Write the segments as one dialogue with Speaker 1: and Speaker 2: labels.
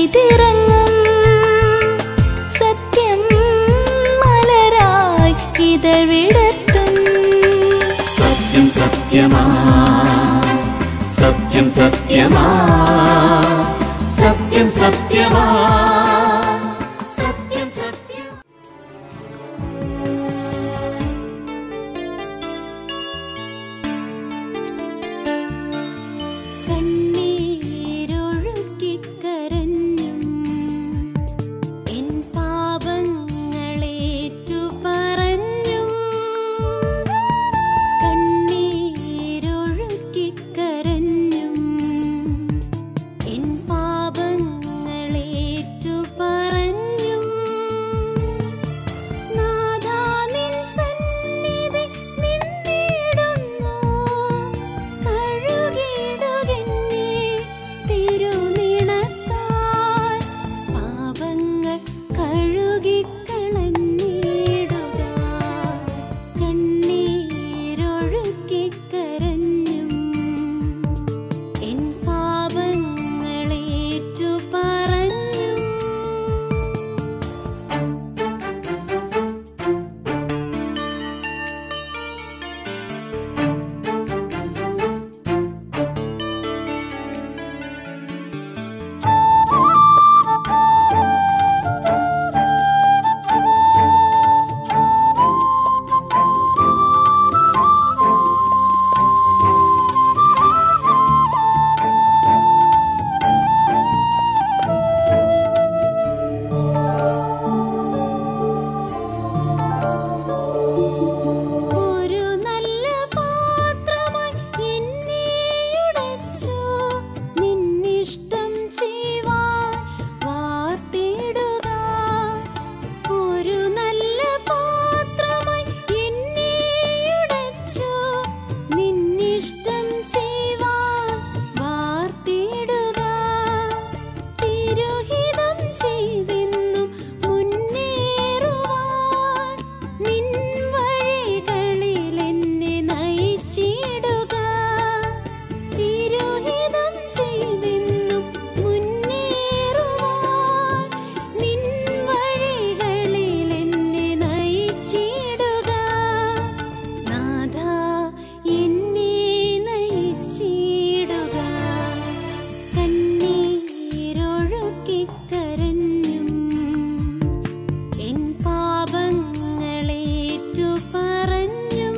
Speaker 1: പെയ്തിറങ്ങും സത്യം മലരായി ഇതൾ വിടർത്തും
Speaker 2: സത്യം സത്യമാ സത്യം സത്യമാ സത്യം സത്യമാ സത്യം സത്യം
Speaker 1: കണ്ണീരൊഴുക്കി കരഞ്ഞും എൻ പാപങ്ങളേറ്റു പറഞ്ഞും കണ്ണീരൊഴുക്കി കരഞ്ഞും എൻ പാപങ്ങളേറ്റു പറഞ്ഞും നാഥാ നിൻ സന്നിധി നിന്നിടുന്നു കഴുകിടുകെന്നെ തിരുനിണത്താൽ പാപങ്ങൾ കഴുകിക്കളഞ്ഞിടുക കണ്ണീരൊഴുക്കി കരഞ്ഞും എൻ പാപങ്ങളേറ്റു പറഞ്ഞും ഒരു നല്ല പാത്രമായി എന്നെ ഉടച്ചു നിന്നിഷ്ടം ചെയ്യുവാൻ വാർത്തിടുക ഒരു നല്ല പാത്രമായി എന്നെ ഉടച്ചു നിന്നിഷ്ടം ചെയ്യുവാൻ വാർത്തിടുക തിരുഹിതം ചെയ്തെന്നും മുന്നേറുവാൻ നിൻ വഴികളിൽ എന്നെ നയിച്ചിടുക തിരുഹിതം ചെയ്തെന്നും മുന്നേറുവാൻ നിൻ വഴികളിൽ എന്നെ നയിച്ചിടുക നാഥാ എന്നെ നയിച്ചിടുക കണ്ണീരൊഴുക്കി കരഞ്ഞും എൻ പാപങ്ങളേറ്റു പറഞ്ഞും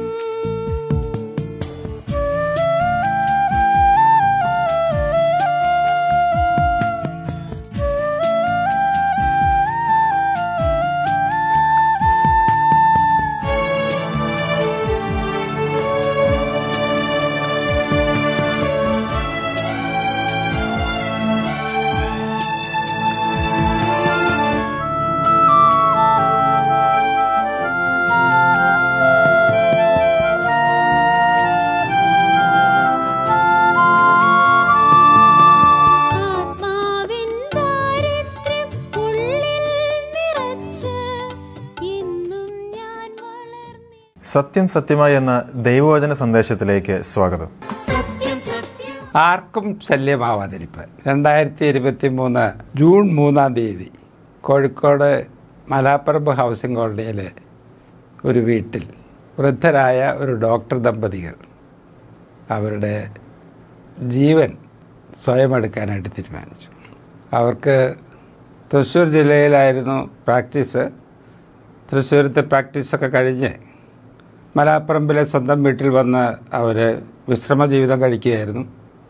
Speaker 1: ആത്മാവിൻ ദാരിദ്ര്യം ഉള്ളിൽ നിറച്ച് എന്നും ഞാൻ വളർന്നി
Speaker 3: സത്യം സത്യമായി എന്ന ദൈവവചന സന്ദേശത്തിലേക്ക് സ്വാഗതം
Speaker 2: സത്യം സത്യം
Speaker 4: ആർക്കും ശല്യമാവാതിരിപ്പ് രണ്ടായിരത്തി ഇരുപത്തി മൂന്ന് ജൂൺ മൂന്നാം തീയതി കോഴിക്കോട് മലാപ്പറമ്പ് ഹൗസിംഗ് കോളനിയിലെ ഒരു വീട്ടിൽ വൃദ്ധരായ ഒരു ഡോക്ടർ ദമ്പതികൾ അവരുടെ ജീവൻ സ്വയം എടുക്കാനായിട്ട് തീരുമാനിച്ചു അവർക്ക് തൃശ്ശൂർ ജില്ലയിലായിരുന്നു പ്രാക്ടീസ് തൃശ്ശൂരത്തെ പ്രാക്ടീസൊക്കെ കഴിഞ്ഞ് മലാപ്പറമ്പിലെ സ്വന്തം വീട്ടിൽ വന്ന് അവർ വിശ്രമ ജീവിതം കഴിക്കുകയായിരുന്നു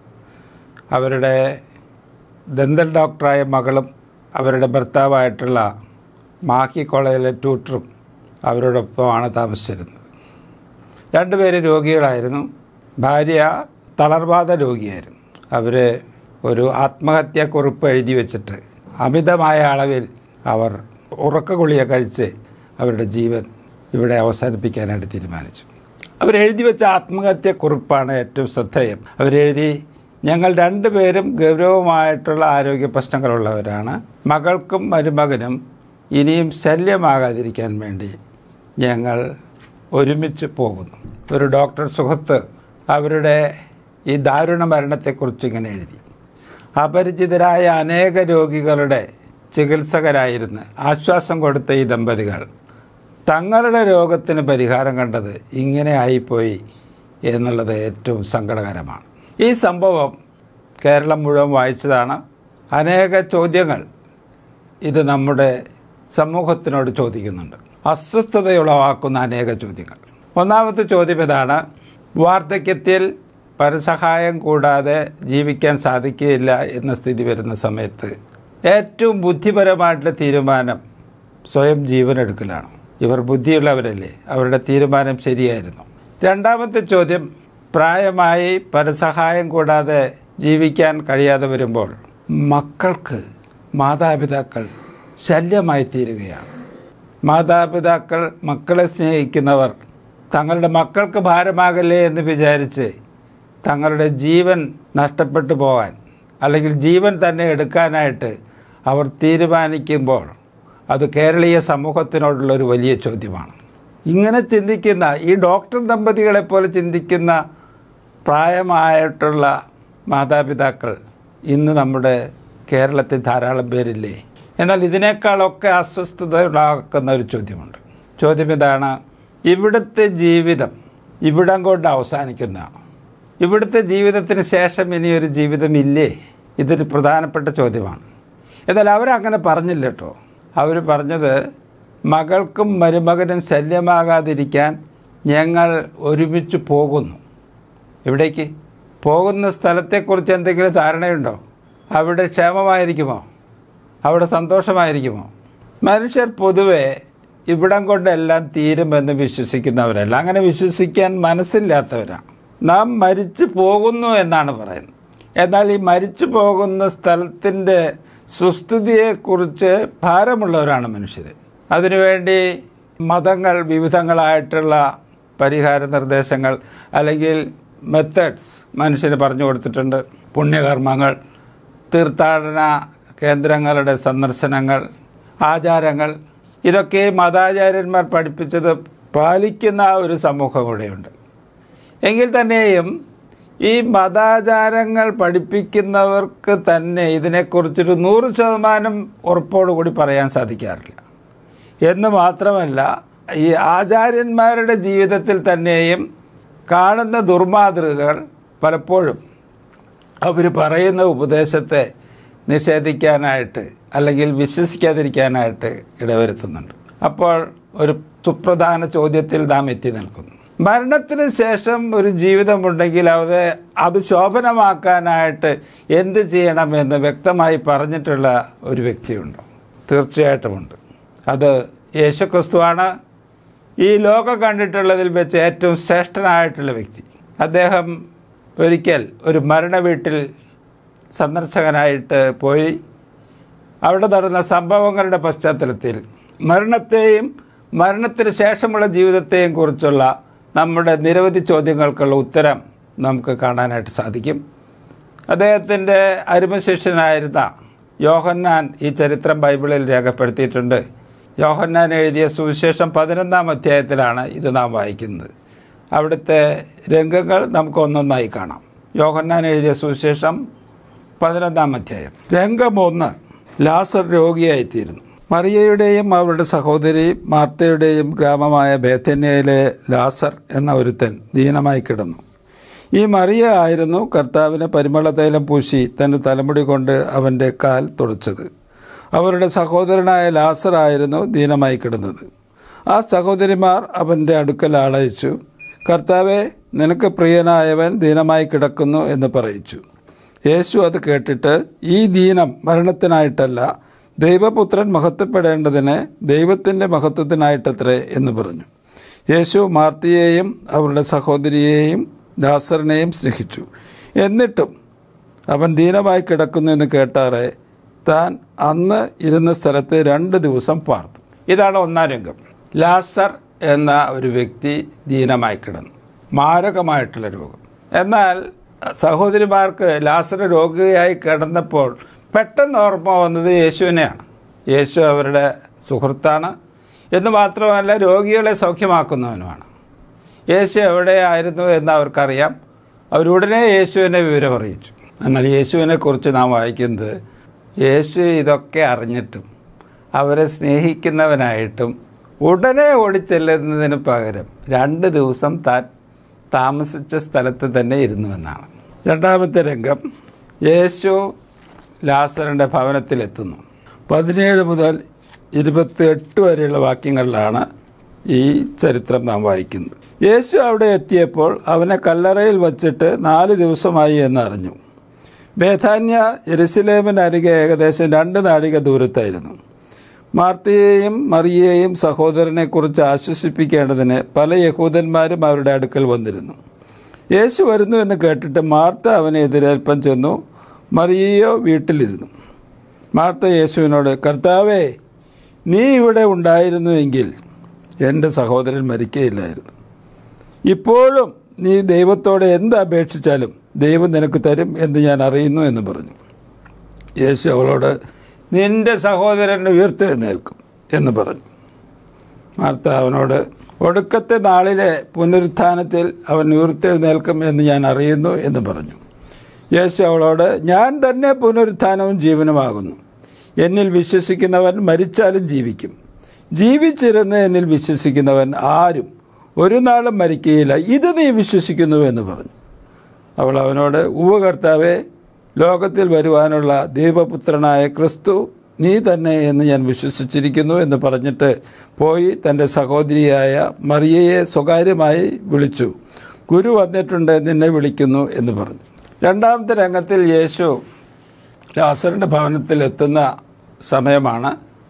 Speaker 4: അവരുടെ ദന്തൽ ഡോക്ടറായ മകളും അവരുടെ ഭർത്താവായിട്ടുള്ള മാഹി കോളേജിലെ ട്യൂട്ടറും അവരോടൊപ്പമാണ് താമസിച്ചിരുന്നത് രണ്ടുപേര് രോഗികളായിരുന്നു ഭാര്യ തളർവാദ രോഗിയായിരുന്നു അവർ ഒരു ആത്മഹത്യാക്കുറിപ്പ് എഴുതി വെച്ചിട്ട് അമിതമായ അളവിൽ അവർ ഉറക്ക ഗുളിക കഴിച്ച് അവരുടെ ജീവൻ ഇവിടെ അവസാനിപ്പിക്കാനായിട്ട് തീരുമാനിച്ചു അവരെഴുതി വെച്ച ആത്മഹത്യാക്കുറിപ്പാണ് ഏറ്റവും ശ്രദ്ധേയം അവരെഴുതി ഞങ്ങൾ രണ്ടുപേരും ഗൗരവമായിട്ടുള്ള ആരോഗ്യ പ്രശ്നങ്ങളുള്ളവരാണ് മകൾക്കും മരുമകനും ഇനിയും ശല്യമാകാതിരിക്കാൻ വേണ്ടി ഞങ്ങൾ ഒരുമിച്ച് പോകുന്നു ഒരു ഡോക്ടർ സുഹൃത്ത് അവരുടെ ഈ ദാരുണ മരണത്തെക്കുറിച്ച് ഇങ്ങനെ എഴുതി അപരിചിതരായ അനേക രോഗികളുടെ ചികിത്സകരായിരുന്ന് ആശ്വാസം കൊടുത്ത ഈ ദമ്പതികൾ തങ്ങളുടെ രോഗത്തിന് പരിഹാരം കണ്ടത് ഇങ്ങനെ ആയിപ്പോയി എന്നുള്ളത് ഏറ്റവും സങ്കടകരമാണ് ഈ സംഭവം കേരളം മുഴുവൻ വായിച്ചതാണ് അനേക ചോദ്യങ്ങൾ ഇത് നമ്മുടെ സമൂഹത്തിനോട് ചോദിക്കുന്നുണ്ട് അസ്വസ്ഥതയുളവാക്കുന്ന അനേക ചോദ്യങ്ങൾ ഒന്നാമത്തെ ചോദ്യം ഇതാണ് വാർദ്ധക്യത്തിൽ പരസഹായം കൂടാതെ ജീവിക്കാൻ സാധിക്കുകയില്ല എന്ന സ്ഥിതി വരുന്ന സമയത്ത് ഏറ്റവും ബുദ്ധിപരമായിട്ടുള്ള തീരുമാനം സ്വയം ജീവനെടുക്കലാണ് ഇവർ ബുദ്ധിയുള്ളവരല്ലേ അവരുടെ തീരുമാനം ശരിയായിരുന്നു രണ്ടാമത്തെ ചോദ്യം പ്രായമായി പരസഹായം കൂടാതെ ജീവിക്കാൻ കഴിയാതെ വരുമ്പോൾ മക്കൾക്ക് മാതാപിതാക്കൾ ശല്യമായി തീരുകയാണ് മാതാപിതാക്കൾ മക്കളെ സ്നേഹിക്കുന്നവർ തങ്ങളുടെ മക്കൾക്ക് ഭാരമാകല്ലേ എന്ന് വിചാരിച്ച് തങ്ങളുടെ ജീവൻ നഷ്ടപ്പെട്ടു പോകാൻ അല്ലെങ്കിൽ ജീവൻ തന്നെ എടുക്കാനായിട്ട് അവർ തീരുമാനിക്കുമ്പോൾ അത് കേരളീയ സമൂഹത്തിനോടുള്ള ഒരു വലിയ ചോദ്യമാണ് ഇങ്ങനെ ചിന്തിക്കുന്ന ഈ ഡോക്ടർ ദമ്പതികളെ പോലെ ചിന്തിക്കുന്ന പ്രായമായിട്ടുള്ള മാതാപിതാക്കൾ ഇന്ന് നമ്മുടെ കേരളത്തിൽ ധാരാളം പേരില്ലേ എന്നാൽ ഇതിനേക്കാളൊക്കെ അസ്വസ്ഥത ഉണ്ടാക്കുന്ന ഒരു ചോദ്യമുണ്ട് ചോദ്യം ഇതാണ് ഇവിടുത്തെ ജീവിതം ഇവിടം കൊണ്ട് അവസാനിക്കുന്നതാണ് ഇവിടുത്തെ ജീവിതത്തിന് ശേഷം ഇനിയൊരു ജീവിതമില്ലേ ഇതൊരു പ്രധാനപ്പെട്ട ചോദ്യമാണ് എന്നാൽ അവരങ്ങനെ പറഞ്ഞില്ല കേട്ടോ അവർ പറഞ്ഞത് മകൾക്കും മരുമകനും ശല്യമാകാതിരിക്കാൻ ഞങ്ങൾ ഒരുമിച്ച് പോകുന്നു എവിടേക്ക് പോകുന്ന സ്ഥലത്തെക്കുറിച്ച് എന്തെങ്കിലും ധാരണയുണ്ടോ അവിടെ ക്ഷേമമായിരിക്കുമോ അവിടെ സന്തോഷമായിരിക്കുമോ മനുഷ്യർ പൊതുവെ ഇവിടം കൊണ്ടെല്ലാം തീരുമെന്ന് വിശ്വസിക്കുന്നവരല്ല അങ്ങനെ വിശ്വസിക്കാൻ മനസ്സില്ലാത്തവരാണ് നാം മരിച്ചു പോകുന്നു എന്നാണ് പറയുന്നത് എന്നാൽ ഈ മരിച്ചു പോകുന്ന സ്ഥലത്തിൻ്റെ സുസ്ഥിതിയെക്കുറിച്ച് ഭാരമുള്ളവരാണ് മനുഷ്യർ അതിനുവേണ്ടി മതങ്ങൾ വിവിധങ്ങളായിട്ടുള്ള പരിഹാര നിർദ്ദേശങ്ങൾ അല്ലെങ്കിൽ മെത്തേഡ്സ് മനുഷ്യന് പറഞ്ഞു കൊടുത്തിട്ടുണ്ട് പുണ്യകർമ്മങ്ങൾ തീർത്ഥാടന കേന്ദ്രങ്ങളുടെ സന്ദർശനങ്ങൾ ആചാരങ്ങൾ ഇതൊക്കെ മതാചാര്യന്മാർ പഠിപ്പിച്ചത് പാലിക്കുന്ന ഒരു സമൂഹം കൂടെയുണ്ട് എങ്കിൽ തന്നെയും ഈ മതാചാരങ്ങൾ പഠിപ്പിക്കുന്നവർക്ക് തന്നെ ഇതിനെക്കുറിച്ചൊരു നൂറ് ശതമാനം ഉറപ്പോടുകൂടി പറയാൻ സാധിക്കാറില്ല എന്ന് മാത്രമല്ല ഈ ആചാര്യന്മാരുടെ ജീവിതത്തിൽ തന്നെയും കാണുന്ന ദുർമാതൃകകൾ പലപ്പോഴും അവർ പറയുന്ന ഉപദേശത്തെ നിഷേധിക്കാനായിട്ട് അല്ലെങ്കിൽ വിശ്വസിക്കാതിരിക്കാനായിട്ട് ഇടവരുത്തുന്നുണ്ട് അപ്പോൾ ഒരു സുപ്രധാന ചോദ്യത്തിൽ നാം എത്തി നിൽക്കുന്നു മരണത്തിന് ശേഷം ഒരു ജീവിതമുണ്ടെങ്കിൽ അത് അത് ശോഭനമാക്കാനായിട്ട് എന്ത് ചെയ്യണമെന്ന് വ്യക്തമായി പറഞ്ഞിട്ടുള്ള ഒരു വ്യക്തിയുണ്ടോ തീർച്ചയായിട്ടുമുണ്ട് അത് യേശുക്രിസ്തുവാണ് ഈ ലോകം കണ്ടിട്ടുള്ളതിൽ വെച്ച് ഏറ്റവും ശ്രേഷ്ഠനായിട്ടുള്ള വ്യക്തി അദ്ദേഹം ഒരിക്കൽ ഒരു മരണ വീട്ടിൽ സന്ദർശകനായിട്ട് പോയി അവിടെ നടന്ന സംഭവങ്ങളുടെ പശ്ചാത്തലത്തിൽ മരണത്തെയും മരണത്തിന് ശേഷമുള്ള ജീവിതത്തെയും കുറിച്ചുള്ള നമ്മുടെ നിരവധി ചോദ്യങ്ങൾക്കുള്ള ഉത്തരം നമുക്ക് കാണാനായിട്ട് സാധിക്കും അദ്ദേഹത്തിൻ്റെ അരുമശിഷ്യനായിരുന്ന യോഹന്നാൻ ഈ ചരിത്രം ബൈബിളിൽ രേഖപ്പെടുത്തിയിട്ടുണ്ട് യോഹന്നാൻ എഴുതിയ സുവിശേഷം പതിനൊന്നാം അധ്യായത്തിലാണ് ഇത് നാം വായിക്കുന്നത് അവിടുത്തെ രംഗങ്ങൾ നമുക്ക് ഒന്നൊന്നായി കാണാം യോഹന്നാൻ എഴുതിയ സുവിശേഷം പതിനൊന്നാം അധ്യായം രംഗം ഒന്ന് ലാസർ രോഗിയായിത്തീരുന്നു മറിയയുടെയും അവരുടെ സഹോദരി മാർത്തയുടെയും ഗ്രാമമായ ബേത്തന്യയിലെ ലാസർ എന്ന ഒരുത്തൻ ദീനമായി കിടന്നു ഈ മറിയ ആയിരുന്നു കർത്താവിന് പരിമള തൈലം പൂശി തൻ്റെ തലമുടി കൊണ്ട് അവൻ്റെ കാൽ തുടച്ചത് അവരുടെ സഹോദരനായ ലാസർ ആയിരുന്നു ദീനമായി കിടന്നത് ആ സഹോദരിമാർ അവൻ്റെ അടുക്കൽ ആളയച്ചു കർത്താവെ നിനക്ക് പ്രിയനായവൻ ദീനമായി കിടക്കുന്നു എന്ന് പറയിച്ചു യേശു അത് കേട്ടിട്ട് ഈ ദീനം മരണത്തിനായിട്ടല്ല ദൈവപുത്രൻ മഹത്വപ്പെടേണ്ടതിന് ദൈവത്തിൻ്റെ മഹത്വത്തിനായിട്ടത്രേ എന്ന് പറഞ്ഞു യേശു മാർത്തിയെയും അവരുടെ സഹോദരിയെയും ലാസറിനെയും സ്നേഹിച്ചു എന്നിട്ടും അവൻ ദീനമായി കിടക്കുന്നു എന്ന് കേട്ടാറെ താൻ അന്ന് ഇരുന്ന സ്ഥലത്ത് രണ്ട് ദിവസം പാർത്തു ഇതാണ് ഒന്നാം രംഗം ലാസർ എന്ന ഒരു വ്യക്തി ദീനമായി കിടന്നു മാരകമായിട്ടുള്ള രോഗം എന്നാൽ സഹോദരിമാർക്ക് ലാസർ രോഗിയായി കിടന്നപ്പോൾ പെട്ടെന്ന് ഓർമ്മ വന്നത് യേശുവിനെയാണ് യേശു അവരുടെ സുഹൃത്താണ് എന്ന് മാത്രമല്ല രോഗികളെ സൗഖ്യമാക്കുന്നവനുമാണ് യേശു എവിടെയായിരുന്നു എന്ന് അവർക്കറിയാം അവരുടനെ യേശുവിനെ വിവരം അറിയിച്ചു എന്നാൽ യേശുവിനെ കുറിച്ച് നാം വായിക്കുന്നത് യേശു ഇതൊക്കെ അറിഞ്ഞിട്ടും അവരെ സ്നേഹിക്കുന്നവനായിട്ടും ഉടനെ ഓടിച്ചെല്ലുന്നതിന് പകരം രണ്ട് ദിവസം താൻ താമസിച്ച സ്ഥലത്ത് തന്നെ ഇരുന്നുവെന്നാണ് രണ്ടാമത്തെ രംഗം യേശു ലാസറിൻ്റെ ഭവനത്തിലെത്തുന്നു പതിനേഴ് മുതൽ ഇരുപത്തിയെട്ട് വരെയുള്ള വാക്യങ്ങളിലാണ് ഈ ചരിത്രം നാം വായിക്കുന്നത് യേശു അവിടെ എത്തിയപ്പോൾ അവനെ കല്ലറയിൽ വച്ചിട്ട് നാല് ദിവസമായി എന്നറിഞ്ഞു ബേഥാന്യ യെരുസലേമിനരികെ ഏകദേശം രണ്ട് നാഴിക ദൂരത്തായിരുന്നു മാർത്തയെയും മറിയെയും സഹോദരനെക്കുറിച്ച് ആശ്വസിപ്പിക്കേണ്ടതിന് പല യഹൂദന്മാരും അവരുടെ അടുക്കൽ വന്നിരുന്നു യേശു വരുന്നു എന്ന് കേട്ടിട്ട് മാർത്ത അവനെ എതിരേൽപ്പം ചെന്നു മറിയയോ വീട്ടിലിരുന്നു മാർത്ത യേശുവിനോട് കർത്താവേ നീ ഇവിടെ ഉണ്ടായിരുന്നുവെങ്കിൽ എൻ്റെ സഹോദരൻ മരിക്കുകയില്ലായിരുന്നു ഇപ്പോഴും നീ ദൈവത്തോടെ എന്ത് അപേക്ഷിച്ചാലും ദൈവം നിനക്ക് തരും എന്ന് ഞാൻ അറിയുന്നു എന്ന് പറഞ്ഞു യേശു അവളോട് നിന്റെ സഹോദരൻ ഉയർത്തെഴുന്നേൽക്കും എന്ന് പറഞ്ഞു മാർത്ത അവനോട് ഒടുക്കത്തെ നാളിലെ പുനരുത്ഥാനത്തിൽ അവൻ ഉയർത്തെഴുന്നേൽക്കും എന്ന് ഞാൻ അറിയുന്നു എന്ന് പറഞ്ഞു യേശു അവളോട് ഞാൻ തന്നെ പുനരുത്ഥാനവും ജീവനുമാകുന്നു എന്നിൽ വിശ്വസിക്കുന്നവൻ മരിച്ചാലും ജീവിക്കും ജീവിച്ചിരുന്ന് എന്നിൽ വിശ്വസിക്കുന്നവൻ ആരും ഒരു നാളും മരിക്കുകയില്ല ഇത് നീ വിശ്വസിക്കുന്നു എന്ന് പറഞ്ഞു അവൾ അവനോട് ഉപകർത്താവെ ലോകത്തിൽ വരുവാനുള്ള ദൈവപുത്രനായ ക്രിസ്തു നീ തന്നെ എന്ന് ഞാൻ വിശ്വസിച്ചിരിക്കുന്നു എന്ന് പറഞ്ഞിട്ട് പോയി തൻ്റെ സഹോദരിയായ മറിയയെ സ്വകാര്യമായി വിളിച്ചു ഗുരു വന്നിട്ടുണ്ട് നിന്നെ വിളിക്കുന്നു എന്ന് പറഞ്ഞു രണ്ടാമത്തെ രംഗത്തിൽ യേശു ലാസറിൻ്റെ ഭവനത്തിൽ എത്തുന്ന സമയമാണ്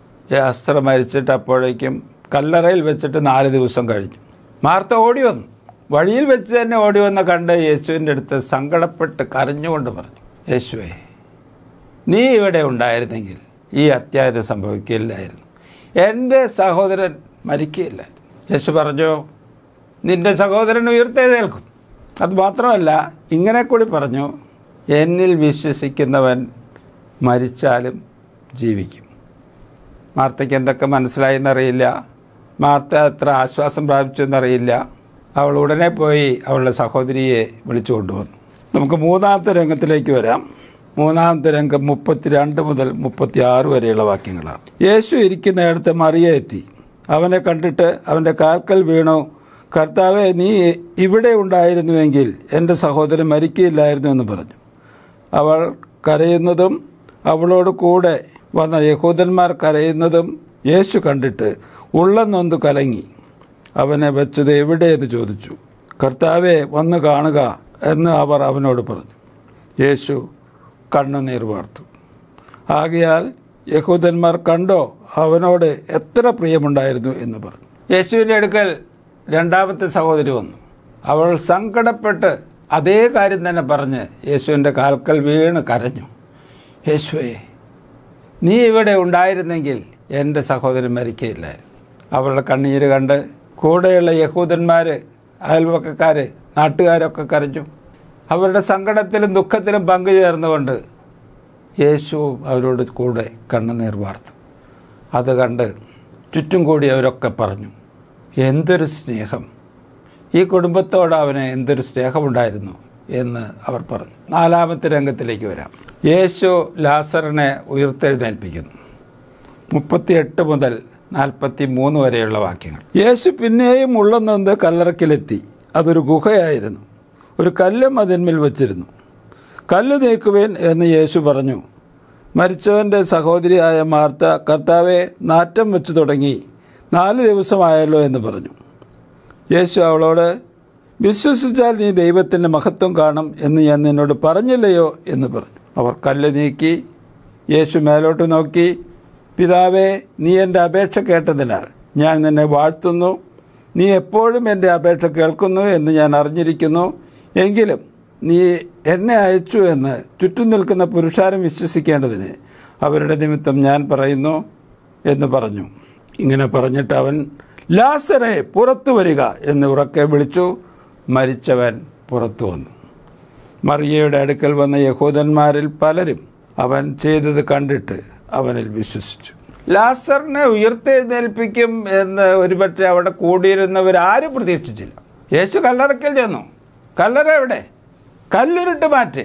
Speaker 4: ലാസർ മരിച്ചിട്ട് അപ്പോഴേക്കും കല്ലറയിൽ വെച്ചിട്ട് നാല് ദിവസം കഴിഞ്ഞു മാർത്ത ഓടി വന്നു വഴിയിൽ വെച്ച് തന്നെ ഓടി വന്ന കണ്ട് യേശുവിൻ്റെ അടുത്ത് സങ്കടപ്പെട്ട് കരഞ്ഞുകൊണ്ട് പറഞ്ഞു യേശുവേ നീ ഇവിടെ ഉണ്ടായിരുന്നെങ്കിൽ ഈ അത്യാഹിത സംഭവിക്കില്ലായിരുന്നു എൻ്റെ സഹോദരൻ മരിക്കുകയില്ല യേശു പറഞ്ഞു നിന്റെ സഹോദരൻ ഉയർത്തെഴുന്നേൽക്കും അത് മാത്രമല്ല ഇങ്ങനെ കൂടി പറഞ്ഞു എന്നിൽ വിശ്വസിക്കുന്നവൻ മരിച്ചാലും ജീവിക്കും മാർത്തയ്ക്ക് എന്തൊക്കെ മനസ്സിലായെന്നറിയില്ല മാർത്ത എത്ര ആശ്വാസം പ്രാപിച്ചെന്നറിയില്ല അവൾ ഉടനെ പോയി അവളുടെ സഹോദരിയെ വിളിച്ചു കൊണ്ടുവന്നു നമുക്ക് മൂന്നാമത്തെ രംഗത്തിലേക്ക് വരാം മൂന്നാമത്തെ രംഗം മുപ്പത്തിരണ്ട് മുതൽ മുപ്പത്തി ആറ് വരെയുള്ള വാക്യങ്ങളാണ് യേശു ഇരിക്കുന്നിടത്ത് മറിയ എത്തി അവനെ കണ്ടിട്ട് അവൻ്റെ കാൽക്കൽ വീണു കർത്താവെ നീ ഇവിടെ ഉണ്ടായിരുന്നുവെങ്കിൽ എൻ്റെ സഹോദരൻ മരിക്കുകയില്ലായിരുന്നു എന്ന് പറഞ്ഞു അവൾ കരയുന്നതും അവളോട് കൂടെ വന്ന യഹൂദന്മാർ കരയുന്നതും യേശു കണ്ടിട്ട് ഉള്ളം നൊന്ത് കലങ്ങി അവനെ വെച്ചത് എവിടെയെന്ന് ചോദിച്ചു കർത്താവെ വന്ന് കാണുക എന്ന് അവർ അവനോട് പറഞ്ഞു യേശു കണ്ണുനീർ വാർത്തു ആകയാൽ യഹൂദന്മാർ കണ്ടോ അവനോട് എത്ര പ്രിയമുണ്ടായിരുന്നു എന്ന് പറഞ്ഞു യേശുവിൻ്റെ അടുക്കൽ രണ്ടാമത്തെ സഹോദരി വന്നു അവൾ സങ്കടപ്പെട്ട് അതേ കാര്യം തന്നെ പറഞ്ഞ് യേശുവിൻ്റെ കാൽക്കൽ വീണ് കരഞ്ഞു യേശുവേ നീ ഇവിടെ ഉണ്ടായിരുന്നെങ്കിൽ എൻ്റെ സഹോദരൻ മരിക്കയില്ലായിരുന്നു അവളുടെ കണ്ണീര് കണ്ട് കൂടെയുള്ള യഹൂദന്മാർ അയൽവക്കക്കാർ നാട്ടുകാരൊക്കെ കരഞ്ഞു അവരുടെ സങ്കടത്തിലും ദുഃഖത്തിലും പങ്കുചേർന്നുകൊണ്ട് യേശു അവരോട് കൂടെ കണ്ണുനീർ വാർത്തു അത് കണ്ട് ചുറ്റും കൂടി അവരൊക്കെ പറഞ്ഞു എന്തൊരു സ്നേഹം ഈ കുടുംബത്തോട് അവന് എന്തൊരു സ്നേഹമുണ്ടായിരുന്നു എന്ന് അവർ പറഞ്ഞു നാലാമത്തെ രംഗത്തിലേക്ക് വരാം യേശു ലാസറിനെ ഉയർത്തെഴുന്നേൽപ്പിക്കുന്നു മുപ്പത്തിയെട്ട് മുതൽ നാൽപ്പത്തി മൂന്ന് വരെയുള്ള വാക്യങ്ങൾ യേശു പിന്നെയും ഉള്ളെന്നത് കല്ലറക്കിലെത്തി അതൊരു ഗുഹയായിരുന്നു ഒരു കല്ലും അതിന്മേൽ വച്ചിരുന്നു കല്ല് നീക്കുവേൻ എന്ന് യേശു പറഞ്ഞു മരിച്ചവൻ്റെ സഹോദരിയായ മാർത്ത കർത്താവെ നാറ്റം വെച്ച് തുടങ്ങി നാല് ദിവസമായല്ലോ എന്ന് പറഞ്ഞു യേശു അവളോട് വിശ്വസിച്ചാൽ നീ ദൈവത്തിൻ്റെ മഹത്വം കാണും എന്ന് ഞാൻ നിന്നോട് പറഞ്ഞില്ലയോ എന്ന് പറഞ്ഞു അവർ കല്ല് നീക്കി യേശു മേലോട്ട് നോക്കി പിതാവേ നീ എൻ്റെ അപേക്ഷ കേട്ടതിനാൽ ഞാൻ നിന്നെ വാഴ്ത്തുന്നു നീ എപ്പോഴും എൻ്റെ അപേക്ഷ കേൾക്കുന്നു എന്ന് ഞാൻ അറിഞ്ഞിരിക്കുന്നു എങ്കിലും നീ എന്നെ അയച്ചു എന്ന് ചുറ്റും നിൽക്കുന്ന പുരുഷാരം വിശ്വസിക്കേണ്ടതിന് അവരുടെ നിമിത്തം ഞാൻ പറയുന്നു എന്ന് പറഞ്ഞു ഇങ്ങനെ പറഞ്ഞിട്ട് അവൻ ലാസറെ പുറത്തു വരിക എന്ന് ഉറക്കെ വിളിച്ചു മരിച്ചവൻ പുറത്തു വന്നു മറിയയുടെ അടുക്കൽ വന്ന യഹൂദന്മാരിൽ പലരും അവൻ ചെയ്തത് കണ്ടിട്ട് അവനിൽ വിശ്വസിച്ചു ലാസറിനെ ഉയർത്തെഴുന്നേൽപ്പിക്കും എന്ന് ഒരുപക്ഷെ അവിടെ കൂടിയിരുന്നവർ ആരും പ്രതീക്ഷിച്ചില്ല യേശു കല്ലറയ്ക്കൽ ചെന്നു കല്ലറ എവിടെ കല്ലുരുട്ട് മാറ്റി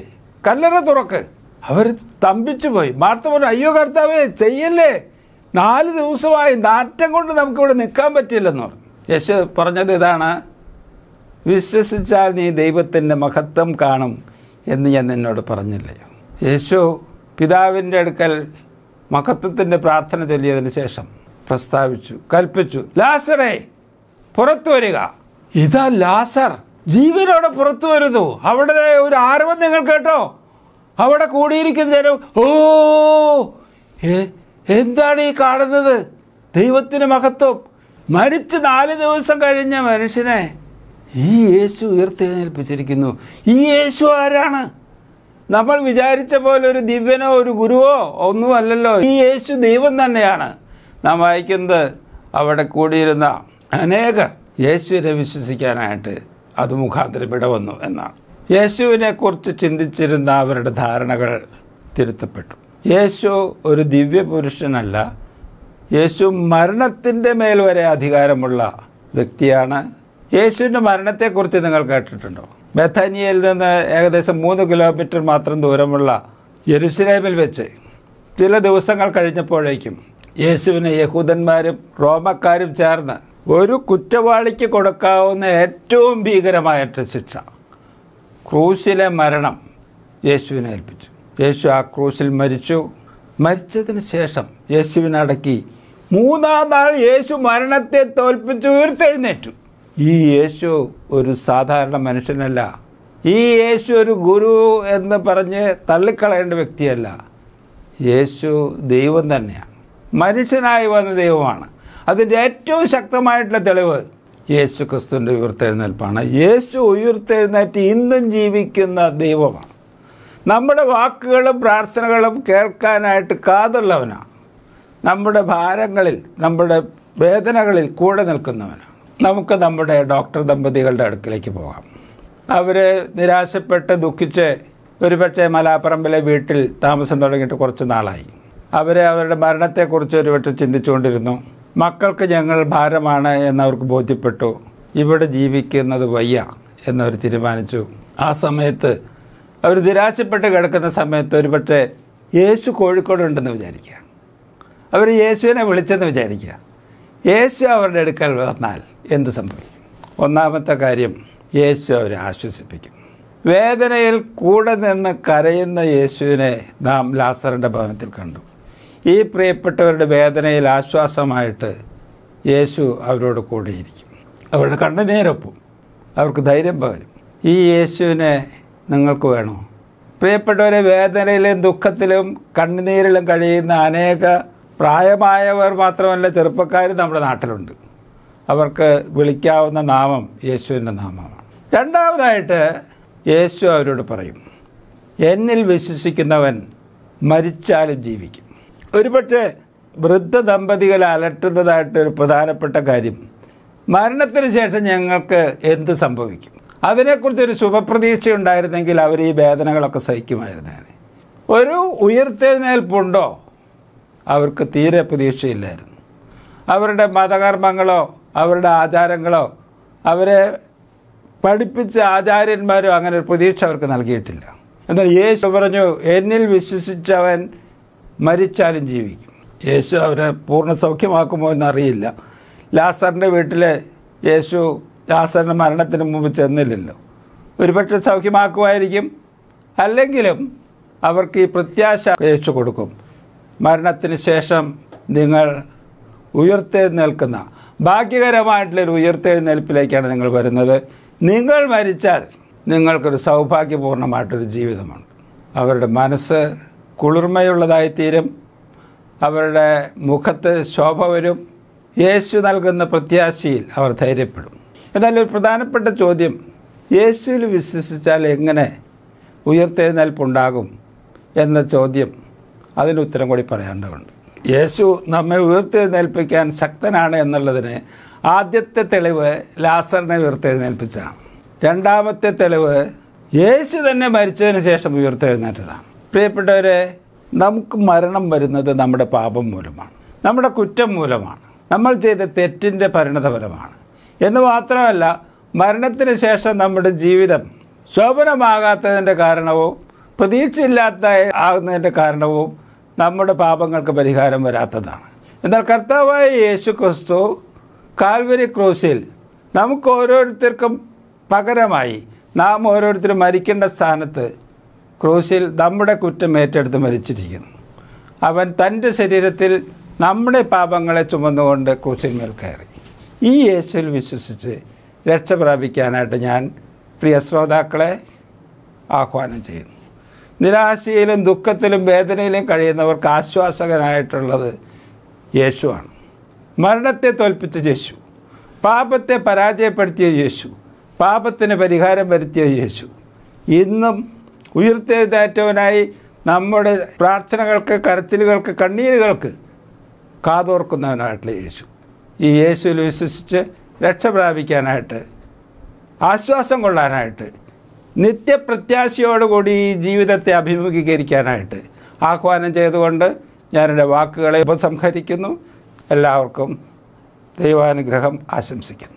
Speaker 4: കല്ലറ തുറക്ക് അവർ തമ്പിച്ചു പോയി മാർത്ത പറഞ്ഞു അയ്യോ കർത്താവേ ചെയ്യല്ലേ നാല് ദിവസമായി നാറ്റം കൊണ്ട് നമുക്കിവിടെ നിൽക്കാൻ പറ്റില്ലെന്ന് പറഞ്ഞു യേശു പറഞ്ഞത് ഇതാണ് വിശ്വസിച്ചാൽ നീ ദൈവത്തിൻ്റെ മഹത്വം കാണും എന്ന് ഞാൻ നിന്നോട് പറഞ്ഞില്ലയോ യേശു പിതാവിൻ്റെ അടുക്കൽ മഹത്വത്തിൻ്റെ പ്രാർത്ഥന ചൊല്ലിയതിന് ശേഷം പ്രസ്താവിച്ചു കൽപ്പിച്ചു ലാസറേ പുറത്തു വരിക ഇതാ ലാസർ ജീവനോടെ പുറത്തു വരുന്നു അവിടെ ഒരു ആരവം നിങ്ങൾ കേട്ടോ അവിടെ കൂടിയിരിക്കുന്ന ജനം ഓ എ- എന്താണ് ഈ കാണുന്നത് ദൈവത്തിന് മഹത്വം മരിച്ച് നാല് ദിവസം കഴിഞ്ഞ മനുഷ്യനെ ഈ യേശു ഉയർത്തെഴുന്നേൽപ്പിച്ചിരിക്കുന്നു ഈ യേശു ആരാണ് നമ്മൾ വിചാരിച്ച പോലെ ഒരു ദിവ്യനോ ഒരു ഗുരുവോ ഒന്നുമല്ലല്ലോ ഈ യേശു ദൈവം തന്നെയാണ് നാം വായിക്കുന്നത് അവിടെ കൂടിയിരുന്ന അനേകർ യേശുവിനെ വിശ്വസിക്കാനായിട്ട് അത് മുഖാന്തരം ഇടവന്നു എന്നാണ് യേശുവിനെ കുറിച്ച് ചിന്തിച്ചിരുന്ന അവരുടെ ധാരണകൾ തിരുത്തപ്പെട്ടു യേശു ഒരു ദിവ്യ പുരുഷനല്ല യേശു മരണത്തിൻ്റെ മേൽ വരെ അധികാരമുള്ള വ്യക്തിയാണ് യേശുവിൻ്റെ മരണത്തെക്കുറിച്ച് നിങ്ങൾ കേട്ടിട്ടുണ്ടോ ബഥാനിയയിൽ നിന്ന് ഏകദേശം മൂന്ന് കിലോമീറ്റർ മാത്രം ദൂരമുള്ള യെരുസലേമിൽ വെച്ച് ചില ദിവസങ്ങൾ കഴിഞ്ഞപ്പോഴേക്കും യേശുവിനെ യഹൂദന്മാരും റോമക്കാരും ചേർന്ന് ഒരു കുറ്റവാളിക്ക് കൊടുക്കാവുന്ന ഏറ്റവും ഭീകരമായിട്ട് ശിക്ഷ ക്രൂശിലെ മരണം യേശുവിനെ ഏൽപ്പിച്ചു യേശു ആ ക്രൂശിൽ മരിച്ചു മരിച്ചതിന് ശേഷം യേശുവിനെ അടക്കി മൂന്നാം നാൾ യേശു മരണത്തെ തോൽപ്പിച്ച് ഉയർത്തെഴുന്നേറ്റു ഈ യേശു ഒരു സാധാരണ മനുഷ്യനല്ല ഈ യേശു ഒരു ഗുരു എന്ന് പറഞ്ഞ് തള്ളിക്കളയേണ്ട വ്യക്തിയല്ല യേശു ദൈവം തന്നെയാണ് മനുഷ്യനായി വന്ന ദൈവമാണ് അതിൻ്റെ ഏറ്റവും ശക്തമായിട്ടുള്ള തെളിവ് യേശു ക്രിസ്തുവിൻ്റെ ഉയർത്തെഴുന്നേൽപ്പാണ് യേശു ഉയർത്തെഴുന്നേറ്റ് ഇന്നും ജീവിക്കുന്ന ദൈവമാണ് നമ്മുടെ വാക്കുകളും പ്രാർത്ഥനകളും കേൾക്കാനായിട്ട് കാതുള്ളവനാണ് നമ്മുടെ ഭാരങ്ങളിൽ നമ്മുടെ വേദനകളിൽ കൂടെ നിൽക്കുന്നവനാണ് നമുക്ക് നമ്മുടെ ഡോക്ടർ ദമ്പതികളുടെ അടുക്കിലേക്ക് പോകാം അവർ നിരാശപ്പെട്ട് ദുഃഖിച്ച് ഒരുപക്ഷെ മലാപ്പറമ്പിലെ വീട്ടിൽ താമസം തുടങ്ങിയിട്ട് കുറച്ച് നാളായി അവർ അവരുടെ മരണത്തെക്കുറിച്ച് ഒരുപക്ഷെ ചിന്തിച്ചുകൊണ്ടിരുന്നു മക്കൾക്ക് ഞങ്ങൾ ഭാരമാണ് എന്നവർക്ക് ബോധ്യപ്പെട്ടു ഇവിടെ ജീവിക്കുന്നത് വയ്യ എന്നവർ തീരുമാനിച്ചു ആ സമയത്ത് അവർ നിരാശപ്പെട്ട് കിടക്കുന്ന സമയത്ത് ഒരുപക്ഷെ യേശു കോഴിക്കോടുണ്ടെന്ന് വിചാരിക്കുക അവർ യേശുവിനെ വിളിച്ചെന്ന് വിചാരിക്കുക യേശു അവരുടെ അടുക്കൽ വന്നാൽ എന്ത് സംഭവിക്കും ഒന്നാമത്തെ കാര്യം യേശു അവരെ ആശ്വസിപ്പിക്കും വേദനയിൽ കൂടെ നിന്ന് കരയുന്ന യേശുവിനെ നാം ലാസറിൻ്റെ ഭവനത്തിൽ കണ്ടു ഈ പ്രിയപ്പെട്ടവരുടെ വേദനയിൽ ആശ്വാസമായിട്ട് യേശു അവരോട് കൂടെയിരിക്കും അവരുടെ കണ്ണുനീരൊപ്പം അവർക്ക് ധൈര്യം പകരും ഈ യേശുവിനെ നിങ്ങൾക്ക് വേണോ പ്രിയപ്പെട്ടവരെ വേദനയിലും ദുഃഖത്തിലും കണ്ണുനീരിലും കഴിയുന്ന അനേക പ്രായമായവർ മാത്രമല്ല ചെറുപ്പക്കാർ നമ്മുടെ നാട്ടിലുണ്ട് അവർക്ക് വിളിക്കാവുന്ന നാമം യേശുവിൻ്റെ നാമമാണ് രണ്ടാമതായിട്ട് യേശു അവരോട് പറയും എന്നിൽ വിശ്വസിക്കുന്നവൻ മരിച്ചാലും ജീവിക്കും ഒരുപക്ഷെ വൃദ്ധ ദമ്പതികൾ അലട്ടുന്നതായിട്ട് ഒരു പ്രധാനപ്പെട്ട കാര്യം മരണത്തിന് ശേഷം ഞങ്ങൾക്ക് എന്ത് സംഭവിക്കും അതിനെക്കുറിച്ച് ഒരു ശുഭപ്രതീക്ഷ ഉണ്ടായിരുന്നെങ്കിൽ അവർ ഈ വേദനകളൊക്കെ സഹിക്കുമായിരുന്നേനെ ഒരു ഉയർത്തെഴുന്നേൽപ്പുണ്ടോ അവർക്ക് തീരെ പ്രതീക്ഷയില്ലായിരുന്നു അവരുടെ മതകർമ്മങ്ങളോ അവരുടെ ആചാരങ്ങളോ അവരെ പഠിപ്പിച്ച ആചാര്യന്മാരും അങ്ങനെ ഒരു പ്രതീക്ഷ അവർക്ക് നൽകിയിട്ടില്ല എന്നാൽ യേശു പറഞ്ഞു എന്നിൽ വിശ്വസിച്ചവൻ മരിച്ചാലും ജീവിക്കും യേശു അവരെ പൂർണ്ണ സൗഖ്യമാക്കുമോ എന്നറിയില്ല ലാസറിൻ്റെ വീട്ടിൽ യേശു ലാസറിൻ്റെ മരണത്തിന് മുമ്പ് ചെന്നില്ലല്ലോ ഒരുപക്ഷെ സൗഖ്യമാക്കുമായിരിക്കും അല്ലെങ്കിലും അവർക്ക് ഈ പ്രത്യാശ യേശു കൊടുക്കും മരണത്തിന് ശേഷം നിങ്ങൾ ഉയർത്തെഴുന്നേൽക്കുന്ന ഭാഗ്യകരമായിട്ടുള്ളൊരു ഉയർത്തെഴുന്നേൽപ്പിലേക്കാണ് നിങ്ങൾ വരുന്നത് നിങ്ങൾ മരിച്ചാൽ നിങ്ങൾക്കൊരു സൗഭാഗ്യപൂർണ്ണമായിട്ടൊരു ജീവിതമുണ്ട് അവരുടെ മനസ്സ് കുളിർമയുള്ളതായിത്തീരും അവരുടെ മുഖത്ത് ശോഭ വരും യേശു നൽകുന്ന പ്രത്യാശയിൽ അവർ ധൈര്യപ്പെടും എന്നാൽ ഒരു പ്രധാനപ്പെട്ട ചോദ്യം യേശുവിൽ വിശ്വസിച്ചാൽ എങ്ങനെ ഉയർത്തെഴുന്നേൽപ്പുണ്ടാകും എന്ന ചോദ്യം അതിന് ഉത്തരം കൂടി പറയേണ്ടതുണ്ട് യേശു നമ്മെ ഉയർത്തെഴുന്നേൽപ്പിക്കാൻ ശക്തനാണ് എന്നുള്ളതിന് ആദ്യത്തെ തെളിവ് ലാസറിനെ ഉയർത്തെഴുന്നേൽപ്പിച്ചതാണ് രണ്ടാമത്തെ തെളിവ് യേശു തന്നെ മരിച്ചതിന് ശേഷം ഉയർത്തെഴുന്നേറ്റതാണ് പ്രിയപ്പെട്ടവരെ നമുക്ക് മരണം വരുന്നത് നമ്മുടെ പാപം മൂലമാണ് നമ്മുടെ കുറ്റം മൂലമാണ് നമ്മൾ ചെയ്ത തെറ്റിൻ്റെ പരിണതഫലമാണ് എന്ന് മാത്രമല്ല മരണത്തിന് ശേഷം നമ്മുടെ ജീവിതം ശോഭനമാകാത്തതിൻ്റെ കാരണവും പ്രതീക്ഷയില്ലാത്ത ആകുന്നതിൻ്റെ കാരണവും നമ്മുടെ പാപങ്ങൾക്ക് പരിഹാരം വരാത്തതാണ് എന്നാൽ കർത്താവായ യേശു ക്രിസ്തു കാൽവരി ക്രൂശിൽ നമുക്ക് ഓരോരുത്തർക്കും പകരമായി നാം ഓരോരുത്തരും മരിക്കേണ്ട സ്ഥാനത്ത് ക്രൂശിൽ നമ്മുടെ കുറ്റം ഏറ്റെടുത്ത് മരിച്ചിരിക്കുന്നു അവൻ തൻ്റെ ശരീരത്തിൽ നമ്മുടെ പാപങ്ങളെ ചുമന്നുകൊണ്ട് ക്രൂശിന്മേൽ കയറി ഈ യേശുവിൽ വിശ്വസിച്ച് രക്ഷ പ്രാപിക്കാനായിട്ട് ഞാൻ പ്രിയ ശ്രോതാക്കളെ ആഹ്വാനം ചെയ്യുന്നു നിരാശയിലും ദുഃഖത്തിലും വേദനയിലും കഴിയുന്നവർക്ക് ആശ്വാസകനായിട്ടുള്ളത് യേശുവാണ് മരണത്തെ തോൽപ്പിച്ച യേശു പാപത്തെ പരാജയപ്പെടുത്തിയ യേശു പാപത്തിന് പരിഹാരം വരുത്തിയ യേശു ഇന്നും ഉയർത്തെഴുന്നേറ്റവനായി നമ്മുടെ പ്രാർത്ഥനകൾക്ക് കരച്ചിലുകൾക്ക് കണ്ണീരുകൾക്ക് കാതോർക്കുന്നവനായിട്ടുള്ള യേശു ഈ യേശുവിൽ വിശ്വസിച്ച് രക്ഷ പ്രാപിക്കാനായിട്ട് ആശ്വാസം കൊള്ളാനായിട്ട് നിത്യപ്രത്യാശയോടുകൂടി ഈ ജീവിതത്തെ അഭിമുഖീകരിക്കാനായിട്ട് ആഹ്വാനം ചെയ്തുകൊണ്ട് ഞാനെൻ്റെ വാക്കുകളെ ഉപസംഹരിക്കുന്നു എല്ലാവർക്കും ദൈവാനുഗ്രഹം ആശംസിക്കുന്നു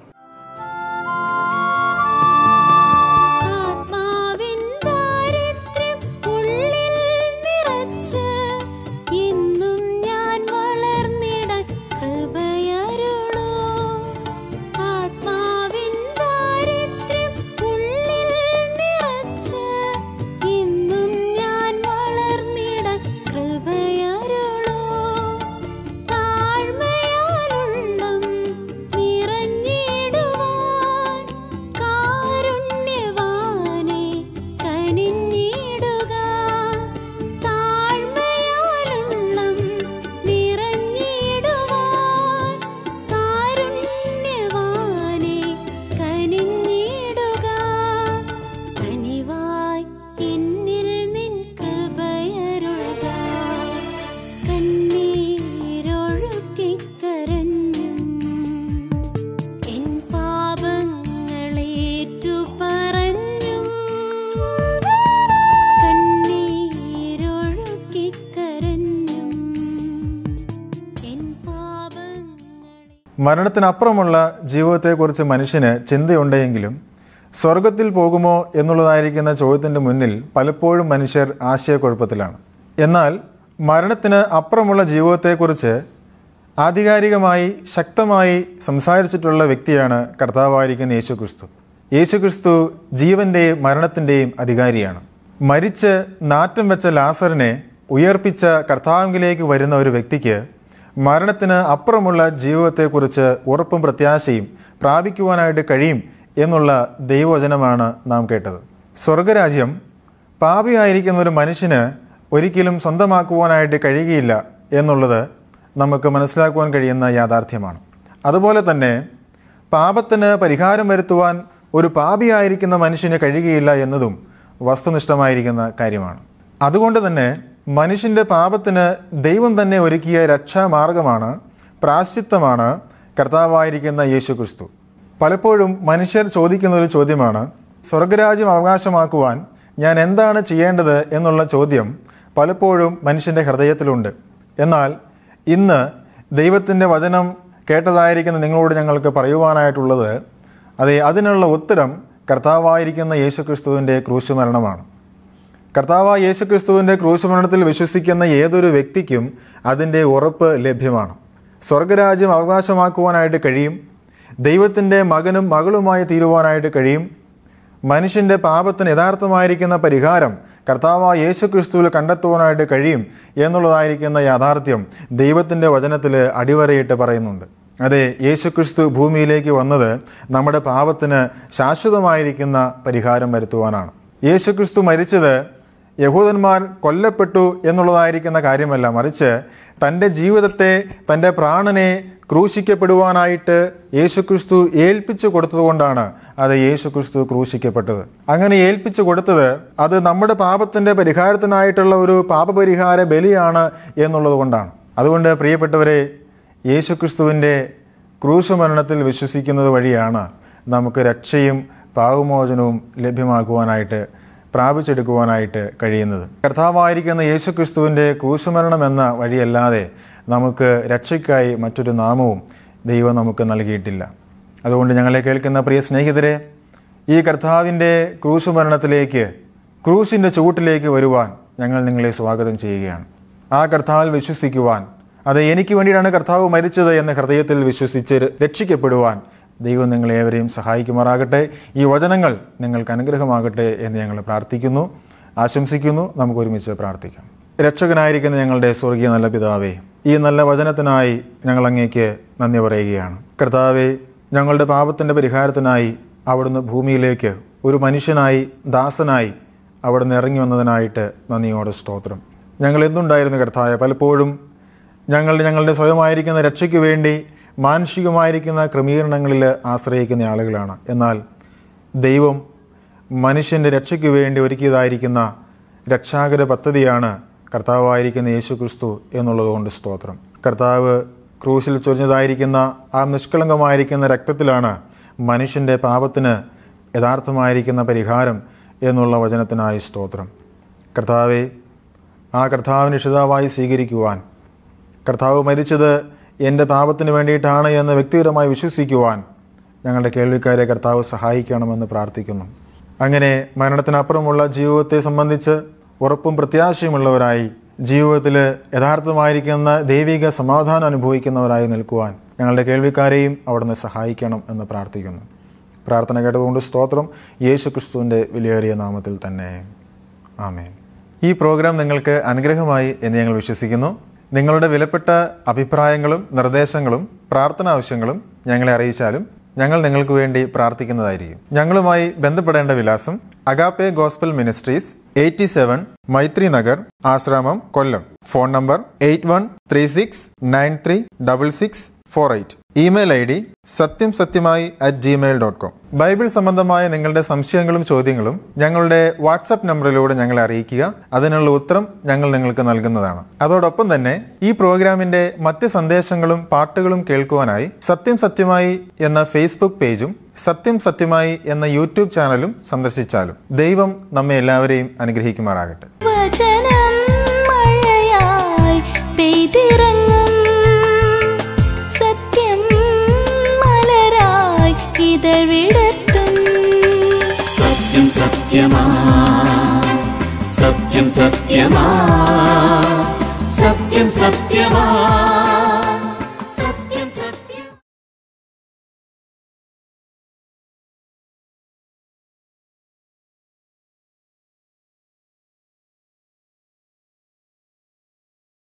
Speaker 1: ആത്മാവിൻ ദാരിദ്ര്യം ഉള്ളിൽ നിറച്ച് ഇന്നും ഞാൻ വളർന്നിടാൻ കൃപയരുളൂ ആത്മാവിൻ ദാരിദ്ര്യം ഉള്ളിൽ നിറച്ച് ഇന്നും ഞാൻ വളർന്നിടാൻ കൃപയരുളൂ താഴ്മയാലുള്ളം നിറഞ്ഞിടുവാൻ കാരുണ്യവാനെ കനിഞ്ഞിടുക താഴ്മയാലുള്ളം നിറഞ്ഞിടുവാൻ കാരുണ്യവാനെ കനിഞ്ഞിടുക കനിവായി എന്നിൽ നിൻ കൃപയരുൾക കണ്ണീരൊഴുക്കിക്കരഞ്ഞും എൻ പാപങ്ങളേറ്റു പറഞ്ഞും കണ്ണീരൊഴുക്കിക്കരഞ്ഞും എൻ പാപങ്ങളെ
Speaker 3: മരണത്തിനപ്പുറമുള്ള ജീവിതത്തെക്കുറിച്ച് മനുഷ്യന് ചിന്തയുണ്ടെങ്കിലും സ്വർഗത്തിൽ പോകുമോ എന്നുള്ളതായിരിക്കുന്ന ചോദ്യത്തിൻ്റെ മുന്നിൽ പലപ്പോഴും മനുഷ്യർ ആശയക്കുഴപ്പത്തിലാണ് എന്നാൽ മരണത്തിന് അപ്പുറമുള്ള ജീവിതത്തെക്കുറിച്ച് ആധികാരികമായി ശക്തമായി സംസാരിച്ചിട്ടുള്ള വ്യക്തിയാണ് കർത്താവായിരിക്കുന്ന യേശുക്രിസ്തു യേശുക്രിസ്തു ജീവന്റെയും മരണത്തിൻ്റെയും അധികാരിയാണ് മരിച്ച് നാറ്റം വെച്ച ലാസറിനെ ഉയർപ്പിച്ച കർത്താവിലേക്ക് വരുന്ന ഒരു വ്യക്തിക്ക് മരണത്തിന് അപ്പുറമുള്ള ജീവിതത്തെക്കുറിച്ച് ഉറപ്പും പ്രത്യാശയും പ്രാപിക്കുവാനായിട്ട് കഴിയും എന്നുള്ള ദൈവവചനമാണ് നാം കേട്ടത് സ്വർഗരാജ്യം പാപിയായിരിക്കുന്ന ഒരു മനുഷ്യന് ഒരിക്കലും സ്വന്തമാക്കുവാനായിട്ട് കഴിയുകയില്ല എന്നുള്ളത് നമുക്ക് മനസ്സിലാക്കുവാൻ കഴിയുന്ന യാഥാർത്ഥ്യമാണ് അതുപോലെ തന്നെ പാപത്തിന് പരിഹാരം വരുത്തുവാൻ ഒരു പാപിയായിരിക്കുന്ന മനുഷ്യന് കഴിയുകയില്ല എന്നതും വസ്തുനിഷ്ഠമായിരിക്കുന്ന കാര്യമാണ് അതുകൊണ്ട് തന്നെ മനുഷ്യന്റെ പാപത്തിന് ദൈവം തന്നെ ഒരുക്കിയ രക്ഷാമാർഗമാണ് പ്രാശ്ചിത്തമാണ് കർത്താവായിരിക്കുന്ന യേശു ക്രിസ്തു പലപ്പോഴും മനുഷ്യർ ചോദിക്കുന്ന ഒരു ചോദ്യമാണ് സ്വർഗരാജ്യം അവകാശമാക്കുവാൻ ഞാൻ എന്താണ് ചെയ്യേണ്ടത് എന്നുള്ള ചോദ്യം പലപ്പോഴും മനുഷ്യന്റെ ഹൃദയത്തിലുണ്ട് എന്നാൽ ഇന്ന് ദൈവത്തിൻ്റെ വചനം കേട്ടതായിരിക്കുന്ന നിങ്ങളോട് ഞങ്ങൾക്ക് പറയുവാനായിട്ടുള്ളത് അതെ അതിനുള്ള ഉത്തരം കർത്താവായിരിക്കുന്ന യേശുക്രിസ്തുവിൻ്റെ ക്രൂശുമരണമാണ് കർത്താവ് യേശുക്രിസ്തുവിൻ്റെ ക്രൂശുമരണത്തിൽ വിശ്വസിക്കുന്ന ഏതൊരു വ്യക്തിക്കും അതിൻ്റെ ഉറപ്പ് ലഭ്യമാണ് സ്വർഗരാജ്യം അവകാശമാക്കുവാനായിട്ട് കഴിയും ദൈവത്തിൻ്റെ മകനും മകളുമായി തീരുവാനായിട്ട് കഴിയും മനുഷ്യന്റെ പാപത്തിന് യഥാർത്ഥമായിരിക്കുന്ന പരിഹാരം കർത്താവ് യേശുക്രിസ്തുവിൽ കണ്ടെത്തുവാനായിട്ട് കഴിയും എന്നുള്ളതായിരിക്കുന്ന യാഥാർത്ഥ്യം ദൈവത്തിൻ്റെ വചനത്തിൽ അടിവരയിട്ട് പറയുന്നുണ്ട് അതെ യേശുക്രിസ്തു ഭൂമിയിലേക്ക് വന്നത് നമ്മുടെ പാപത്തിന് ശാശ്വതമായിരിക്കുന്ന പരിഹാരം വരുത്തുവാനാണ് യേശുക്രിസ്തു മരിച്ചത് യഹൂദന്മാർ കൊല്ലപ്പെട്ടു എന്നുള്ളതായിരിക്കുന്ന കാര്യമല്ല മറിച്ച് തൻ്റെ ജീവിതത്തെ തൻ്റെ പ്രാണനെ ക്രൂശിക്കപ്പെടുവാനായിട്ട് യേശുക്രിസ്തു ഏൽപ്പിച്ചു കൊടുത്തതുകൊണ്ടാണ് അത് യേശുക്രിസ്തു ക്രൂശിക്കപ്പെട്ടത് അങ്ങനെ ഏൽപ്പിച്ചു കൊടുത്തത് അത് നമ്മുടെ പാപത്തിന്റെ പരിഹാരത്തിനായിട്ടുള്ള ഒരു പാപപരിഹാര ബലിയാണ് എന്നുള്ളത് കൊണ്ടാണ് അതുകൊണ്ട് പ്രിയപ്പെട്ടവരെ യേശുക്രിസ്തുവിൻ്റെ ക്രൂശുമരണത്തിൽ വിശ്വസിക്കുന്നത് വഴിയാണ് നമുക്ക് രക്ഷയും പാപമോചനവും ലഭ്യമാക്കുവാനായിട്ട് പ്രാപിച്ചെടുക്കുവാനായിട്ട് കഴിയുന്നത് കർത്താവായിരിക്കുന്ന യേശുക്രിസ്തുവിൻ്റെ ക്രൂശുമരണം എന്ന വഴിയല്ലാതെ നമുക്ക് രക്ഷയ്ക്കായി മറ്റൊരു നാമവും ദൈവം നമുക്ക് നൽകിയിട്ടില്ല അതുകൊണ്ട് ഞങ്ങളെ കേൾക്കുന്ന പ്രിയ സ്നേഹിതരെ ഈ കർത്താവിൻ്റെ ക്രൂശുമരണത്തിലേക്ക് ക്രൂശിൻ്റെ ചുവട്ടിലേക്ക് വരുവാൻ ഞങ്ങൾ നിങ്ങളെ സ്വാഗതം ചെയ്യുകയാണ് ആ കർത്താവിൽ വിശ്വസിക്കുവാൻ അത് എനിക്ക് വേണ്ടിയിട്ടാണ് കർത്താവ് മരിച്ചത് എന്ന ഹൃദയത്തിൽ വിശ്വസിച്ച് രക്ഷിക്കപ്പെടുവാൻ ദൈവം നിങ്ങളേവരെയും സഹായിക്കുമാറാകട്ടെ ഈ വചനങ്ങൾ നിങ്ങൾക്ക് അനുഗ്രഹമാകട്ടെ എന്ന് ഞങ്ങൾ പ്രാർത്ഥിക്കുന്നു ആശംസിക്കുന്നു നമുക്ക് ഒരുമിച്ച് പ്രാർത്ഥിക്കാം രക്ഷകനായിരിക്കുന്ന ഞങ്ങളുടെ സ്വർഗീയ നല്ല പിതാവേ ഈ നല്ല വചനത്തിനായി ഞങ്ങൾ അങ്ങേക്ക് നന്ദി പറയുകയാണ് കർത്താവെ ഞങ്ങളുടെ പാപത്തിൻ്റെ പരിഹാരത്തിനായി അവിടുന്ന് ഭൂമിയിലേക്ക് ഒരു മനുഷ്യനായി ദാസനായി അവിടുന്ന് ഇറങ്ങി വന്നതിനായിട്ട് നന്ദിയോടെ സ്തോത്രം ഞങ്ങൾ എന്തുണ്ടായിരുന്നു കർത്താവെ പലപ്പോഴും ഞങ്ങൾ ഞങ്ങളുടെ സ്വയമായിരിക്കുന്ന രക്ഷയ്ക്ക് വേണ്ടി മാനുഷികമായിരിക്കുന്ന ക്രമീകരണങ്ങളിൽ ആശ്രയിക്കുന്ന ആളുകളാണ് എന്നാൽ ദൈവം മനുഷ്യൻ്റെ രക്ഷയ്ക്ക് വേണ്ടി ഒരുക്കിയതായിരിക്കുന്ന രക്ഷാകര പദ്ധതിയാണ് കർത്താവായിരിക്കുന്ന യേശു ക്രിസ്തു എന്നുള്ളതുകൊണ്ട് സ്തോത്രം കർത്താവ് ക്രൂശിൽ ചൊരിഞ്ഞതായിരിക്കുന്ന ആ നിഷ്കളങ്കമായിരിക്കുന്ന രക്തത്തിലാണ് മനുഷ്യൻ്റെ പാപത്തിന് യഥാർത്ഥമായിരിക്കുന്ന പരിഹാരം എന്നുള്ള വചനത്തിനായി സ്തോത്രം കർത്താവെ ആ കർത്താവിന് ഇഷിതാവായി സ്വീകരിക്കുവാൻ കർത്താവ് മരിച്ചത് എൻ്റെ പാപത്തിന് വേണ്ടിയിട്ടാണ് എന്ന് വ്യക്തിപരമായി വിശ്വസിക്കുവാൻ ഞങ്ങളുടെ കേൾവിക്കാരെ കർത്താവ് സഹായിക്കണമെന്ന് പ്രാർത്ഥിക്കുന്നു അങ്ങനെ മരണത്തിനപ്പുറമുള്ള ജീവിതത്തെ സംബന്ധിച്ച് ഉറപ്പും പ്രത്യാശയുമുള്ളവരായി ജീവിതത്തിൽ യഥാർത്ഥമായിരിക്കുന്ന ദൈവിക സമാധാനം അനുഭവിക്കുന്നവരായി നിൽക്കുവാൻ ഞങ്ങളുടെ കേൾവിക്കാരെയും അവിടുന്ന് സഹായിക്കണം എന്ന് പ്രാർത്ഥിക്കുന്നു പ്രാർത്ഥന കേട്ടതുകൊണ്ട് സ്തോത്രം യേശു ക്രിസ്തുവിൻ്റെ വിലയേറിയ നാമത്തിൽ തന്നെ ആമേൻ ഈ പ്രോഗ്രാം നിങ്ങൾക്ക് അനുഗ്രഹമായി എന്ന് ഞങ്ങൾ വിശ്വസിക്കുന്നു നിങ്ങളുടെ വിലപ്പെട്ട അഭിപ്രായങ്ങളും നിർദ്ദേശങ്ങളും പ്രാർത്ഥന ആവശ്യങ്ങളും ഞങ്ങളെ അറിയിച്ചാലും ഞങ്ങൾ നിങ്ങൾക്ക് വേണ്ടി പ്രാർത്ഥിക്കുന്നതായിരിക്കും ഞങ്ങളുമായി ബന്ധപ്പെടേണ്ട വിലാസം Agape Gospel Ministries eighty seven Maithri Nagar Asramam Kollam phone number eight one three six nine three double six four eight email I D സത്യം സത്യമായി at Gmail dot com Bible സംബന്ധമായ നിങ്ങളുടെ സംശയങ്ങളും ചോദ്യങ്ങളും ഞങ്ങളുടെ വാട്സപ്പ് നമ്പറിലൂടെ ഞങ്ങളെ അറിയിക്കുക അതിനുള്ള ഉത്തരം ഞങ്ങൾ നിങ്ങൾക്ക് നൽകുന്നതാണ് അതോടൊപ്പം തന്നെ ഈ പ്രോഗ്രാമിന്റെ മറ്റ് സന്ദേശങ്ങളും പാട്ടുകളും കേൾക്കുവാനായി സത്യം സത്യമായി എന്ന ഫേസ്ബുക്ക് പേജും സത്യം സത്യമായി എന്ന യൂട്യൂബ് ചാനലും സന്ദർശിച്ചാലും ദൈവം നമ്മെ എല്ലാവരെയും അനുഗ്രഹിക്കുമാറാകട്ടെ
Speaker 1: വചനം മഴയായി പെയ്തിറങ്ങും സത്യം മലരായി ഇതൾ വിടർത്തും
Speaker 2: സത്യം സത്യമാ സത്യം സത്യമാ സത്യം സത്യമാ